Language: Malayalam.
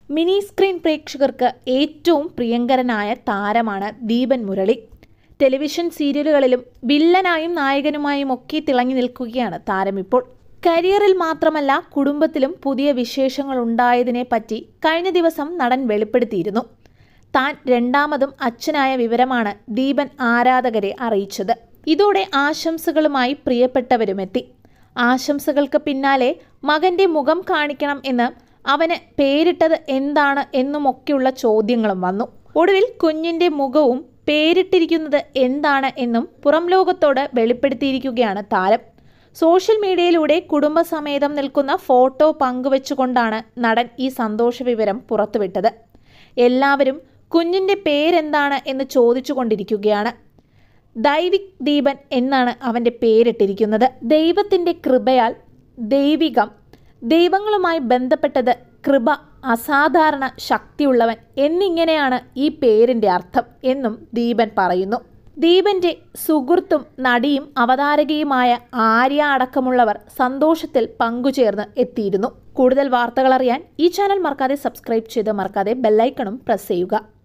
മിനി സ്ക്രീൻ പ്രേക്ഷകർക്ക് ഏറ്റവും പ്രിയങ്കരനായ താരമാണ് ദീപൻ മുരളി ടെലിവിഷൻ സീരിയലുകളിലും വില്ലനായും നായകനുമായും ഒക്കെ തിളങ്ങി നിൽക്കുകയാണ് താരം ഇപ്പോൾ കരിയറിൽ മാത്രമല്ല കുടുംബത്തിലും പുതിയ വിശേഷങ്ങൾ ഉണ്ടായതിനെ പറ്റി കഴിഞ്ഞ ദിവസം നടൻ വെളിപ്പെടുത്തിയിരുന്നു താൻ രണ്ടാമതും അച്ഛനായ വിവരമാണ് ദീപൻ ആരാധകരെ അറിയിച്ചത് ഇതോടെ ആശംസകളുമായി പ്രിയപ്പെട്ടവരുമെത്തി ആശംസകൾക്ക് പിന്നാലെ മകന്റെ മുഖം കാണിക്കണം എന്ന് അവന് പേരിട്ടത് എന്താണ് എന്നുമൊക്കെയുള്ള ചോദ്യങ്ങളും വന്നു ഒടുവിൽ കുഞ്ഞിന്റെ മുഖവും പേരിട്ടിരിക്കുന്നത് എന്താണ് എന്നും പുറം ലോകത്തോട് വെളിപ്പെടുത്തിയിരിക്കുകയാണ് താരം സോഷ്യൽ മീഡിയയിലൂടെ കുടുംബസമേതം നിൽക്കുന്ന ഫോട്ടോ പങ്കുവെച്ചുകൊണ്ടാണ് നടൻ ഈ സന്തോഷ വിവരം പുറത്തുവിട്ടത് എല്ലാവരും കുഞ്ഞിന്റെ പേരെന്താണ് എന്ന് ചോദിച്ചുകൊണ്ടിരിക്കുകയാണ് ദൈവിക് ദീപൻ എന്നാണ് അവൻ്റെ പേരിട്ടിരിക്കുന്നത് ദൈവത്തിൻ്റെ കൃപയാൽ ദൈവികം ദൈവങ്ങളുമായി ബന്ധപ്പെട്ടത് കൃപ അസാധാരണ ശക്തിയുള്ളവൻ എന്നിങ്ങനെയാണ് ഈ പേരിൻ്റെ അർത്ഥം എന്നും ദീപൻ പറയുന്നു ദീപന്റെ സുഹൃത്തും നടിയും അവതാരകയുമായ ആര്യ അടക്കമുള്ളവർ സന്തോഷത്തിൽ പങ്കുചേർന്ന് എത്തിയിരുന്നു കൂടുതൽ വാർത്തകൾ അറിയാൻ ഈ ചാനൽ മറക്കാതെ സബ്സ്ക്രൈബ് ചെയ്ത് മറക്കാതെ ബെല്ലൈക്കണും പ്രസ് ചെയ്യുക